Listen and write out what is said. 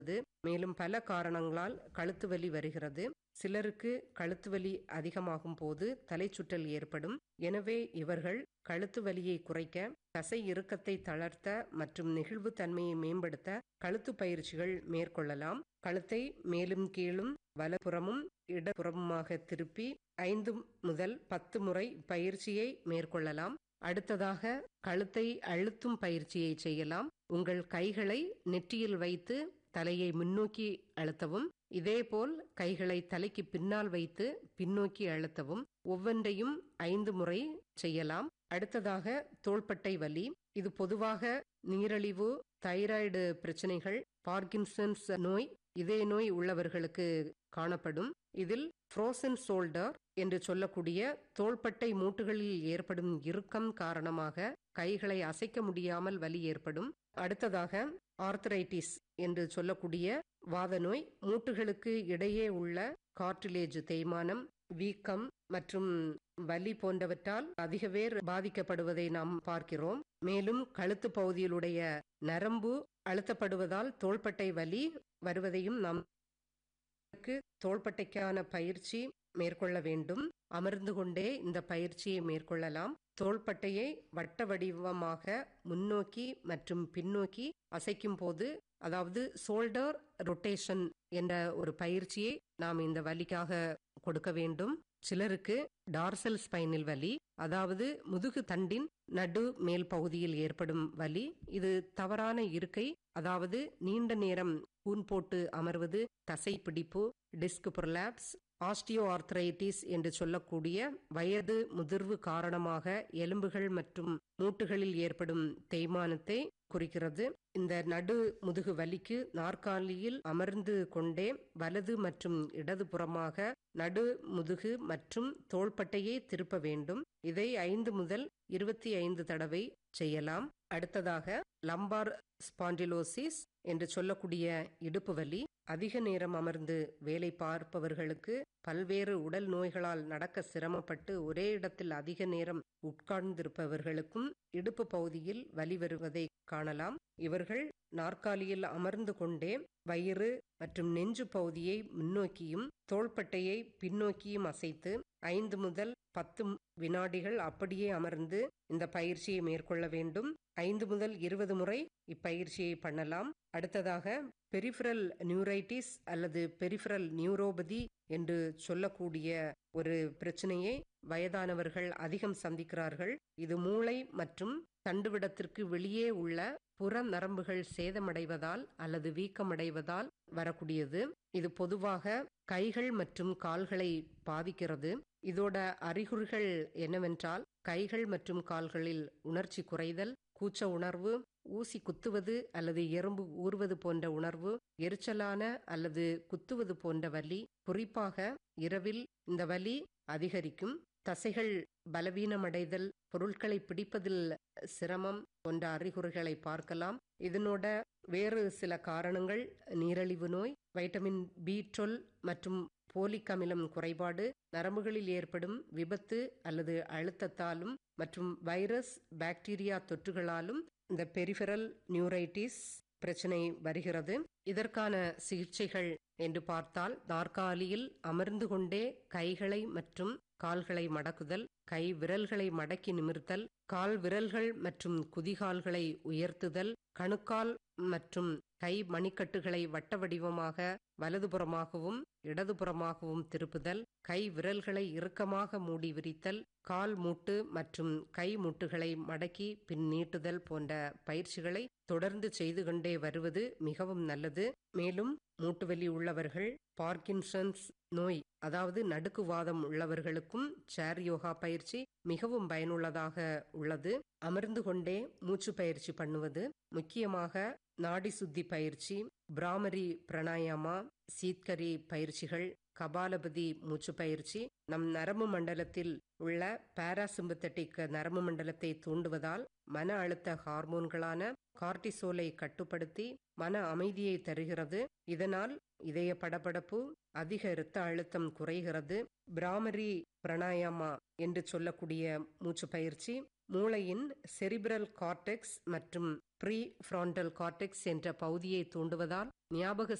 வருகிறது மேலும் பல காரணங்களால் கழுத்து வலி வருகிறது சிலருக்கு கழுத்து வலி அதிகமாகும் போது தலை சுற்றல் ஏற்படும் எனவே இவர்கள் கழுத்து வலியை குறைக்க தசை இறுக்கத்தை தளர்த்த மற்றும் நெகிழ்வு தன்மையை மேம்படுத்த கழுத்து பயிற்சிகள் மேற்கொள்ளலாம் கழுத்தை மேலும் கீழும் வலப்புறமும் இடப்புறமுமாக திருப்பி ஐந்து முதல் பத்து முறை பயிற்சியை மேற்கொள்ளலாம் அடுத்ததாக கழுத்தை அழுத்தும் பயிற்சியை செய்யலாம் உங்கள் கைகளை நெற்றியில் வைத்து தலையை முன்னோக்கி அழுத்தவும் இதேபோல் கைகளை தலைக்கு பின்னால் வைத்து பின்னோக்கி அழுத்தவும் ஒவ்வொன்றையும் ஐந்து முறை செய்யலாம் அடுத்ததாக தோள்பட்டை வலி இது பொதுவாக நீரழிவு தைராய்டு பிரச்சனைகள் பார்க்கின்சன்ஸ் நோய் இதய நோய் உள்ளவர்களுக்கு காணப்படும் இதில் ஃப்ரோசன் ஷோல்டர் என்று சொல்லக்கூடிய தோள்பட்டை மூட்டுகளில் ஏற்படும் இறுக்கம் காரணமாக கைகளை அசைக்க முடியாமல் வலி ஏற்படும் அடுத்ததாக ஆர்த்தரைட்டிஸ் என்று சொல்லக்கூடிய வாத நோய் மூட்டுகளுக்கு இடையே உள்ள கார்டிலேஜ் தேய்மானம் வீக்கம் மற்றும் வலி போன்றவற்றால் அதிக பேர் பாதிக்கப்படுவதை நாம் பார்க்கிறோம் மேலும் கழுத்து பகுதியிலுடைய நரம்பு அழுத்தப்படுவதால் தோள்பட்டை வலி வருவதையும் நாம் தோள்பட்டைக்கான பயிற்சி மேற்கொள்ள வேண்டும் அமர்ந்து கொண்டே இந்த பயிற்சியை மேற்கொள்ளலாம் தோள்பட்டையை வட்ட வடிவமாக முன்னோக்கி மற்றும் பின்னோக்கி அசைக்கும் போது அதாவது சோல்டர் ரொட்டேஷன் என்ற ஒரு பயிற்சியை நாம் இந்த வலிக்காக கொடுக்க வேண்டும் சிலருக்கு டார்சல் ஸ்பைனில் வலி அதாவது முதுகு தண்டின் நடு மேல் பகுதியில் ஏற்படும் வலி இது தவறான இருக்கை அதாவது நீண்ட நேரம் கூன் போட்டு அமர்வது தசை பிடிப்பு டிஸ்க் புரலாப்ஸ் ஆஸ்டியோ ஆர்த்ரைட்டிஸ் என்று சொல்லக்கூடிய வயது முதிர்வு காரணமாக எலும்புகள் மற்றும் மூட்டுகளில் ஏற்படும் தேய்மானத்தை குறிக்கிறது இந்த நடு முதுகு வலிக்கு நாற்காலியில் அமர்ந்து கொண்டே வலது மற்றும் இடது புறமாக நடு முதுகு மற்றும் தோள்பட்டையை திருப்ப வேண்டும் இதை ஐந்து முதல் இருபத்தி ஐந்து தடவை செய்யலாம் அடுத்ததாக லம்பார் ஸ்பாண்டிலோசிஸ் என்று சொல்லக்கூடிய இடுப்பு வலி அதிக நேரம் அமர்ந்து வேலை பார்ப்பவர்களுக்கு பல்வேறு உடல் நோய்களால் நடக்க சிரமப்பட்டு ஒரே இடத்தில் அதிக நேரம் உட்கார்ந்திருப்பவர்களுக்கும் இடுப்பு பகுதியில் வலி வருவதை காணலாம் இவர்கள் நாற்காலியில் அமர்ந்து கொண்டே வயிறு மற்றும் நெஞ்சு பகுதியை முன்னோக்கியும் தோள்பட்டையை பின்னோக்கியும் அசைத்து ஐந்து முதல் பத்து வினாடிகள் அப்படியே அமர்ந்து இந்த பயிற்சியை மேற்கொள்ள வேண்டும் ஐந்து முதல் இருபது முறை இப்பயிற்சியை பண்ணலாம் அடுத்ததாக பெரிஃபரல் நியூரைட்டிஸ் அல்லது பெரிஃபரல் நியூரோபதி என்று சொல்லக்கூடிய ஒரு பிரச்சனையை வயதானவர்கள் அதிகம் சந்திக்கிறார்கள் இது மூளை மற்றும் தண்டுவிடத்திற்கு வெளியே உள்ள புற நரம்புகள் சேதமடைவதால் அல்லது வீக்கமடைவதால் வரக்கூடியது இது பொதுவாக கைகள் மற்றும் கால்களை பாதிக்கிறது இதோட அறிகுறிகள் என்னவென்றால் கைகள் மற்றும் கால்களில் உணர்ச்சி குறைதல் கூச்ச உணர்வு ஊசி குத்துவது அல்லது எறும்பு ஊறுவது போன்ற உணர்வு எரிச்சலான அல்லது குத்துவது போன்ற வலி குறிப்பாக இரவில் இந்த வலி அதிகரிக்கும் தசைகள் பலவீனமடைதல் பொருட்களை பிடிப்பதில் சிரமம் போன்ற அறிகுறிகளை பார்க்கலாம் இதனோட வேறு சில காரணங்கள் நீரழிவு நோய் வைட்டமின் பி டுவெல் மற்றும் போலிக் அமிலம் குறைபாடு நரம்புகளில் ஏற்படும் விபத்து அல்லது அழுத்தத்தாலும் மற்றும் வைரஸ் பாக்டீரியா தொற்றுகளாலும் இந்த பெரிஃபெரல் நியூரைட்டிஸ் பிரச்சனை வருகிறது இதற்கான சிகிச்சைகள் என்று பார்த்தால் நாற்காலியில் அமர்ந்து கொண்டே கைகளை மற்றும் கால்களை மடக்குதல் கை விரல்களை மடக்கி நிமிர்த்தல் கால் விரல்கள் மற்றும் குதிகால்களை உயர்த்துதல் கணுக்கால் மற்றும் கை மணிக்கட்டுகளை வட்ட வடிவமாக வலதுபுறமாகவும் இடதுபுறமாகவும் திருப்புதல் கை விரல்களை இறுக்கமாக மூடி விரித்தல் கால் மூட்டு மற்றும் கை மூட்டுகளை மடக்கி பின் நீட்டுதல் போன்ற பயிற்சிகளை தொடர்ந்து செய்து கொண்டே வருவது மிகவும் நல்லது மேலும் மூட்டுவலி உள்ளவர்கள் பார்க்கின்சன்ஸ் நோய் அதாவது நடுக்குவாதம் உள்ளவர்களுக்கும் சேர் யோகா பயிற்சி மிகவும் பயனுள்ளதாக உள்ளது அமர்ந்து கொண்டே மூச்சு பயிற்சி பண்ணுவது முக்கியமாக நாடி சுத்தி பயிற்சி பிராமரி பிரணாயாமா சீத்கரி பயிற்சிகள் கபாலபதி மூச்சு பயிற்சி நம் நரம்பு மண்டலத்தில் உள்ள பாராசிம்பத்தட்டிக் நரம்பு மண்டலத்தை தூண்டுவதால் மன அழுத்த ஹார்மோன்களான கார்டிசோலை கட்டுப்படுத்தி மன அமைதியை தருகிறது இதனால் இதய படபடப்பு அதிக இரத்த அழுத்தம் குறைகிறது பிராமரி பிரணாயாமா என்று சொல்லக்கூடிய மூச்சு பயிற்சி மூளையின் செரிபிரல் கார்டெக்ஸ் மற்றும் ப்ரீ ஃப்ராண்டல் கார்டெக்ஸ் என்ற பகுதியை தூண்டுவதால் ஞாபக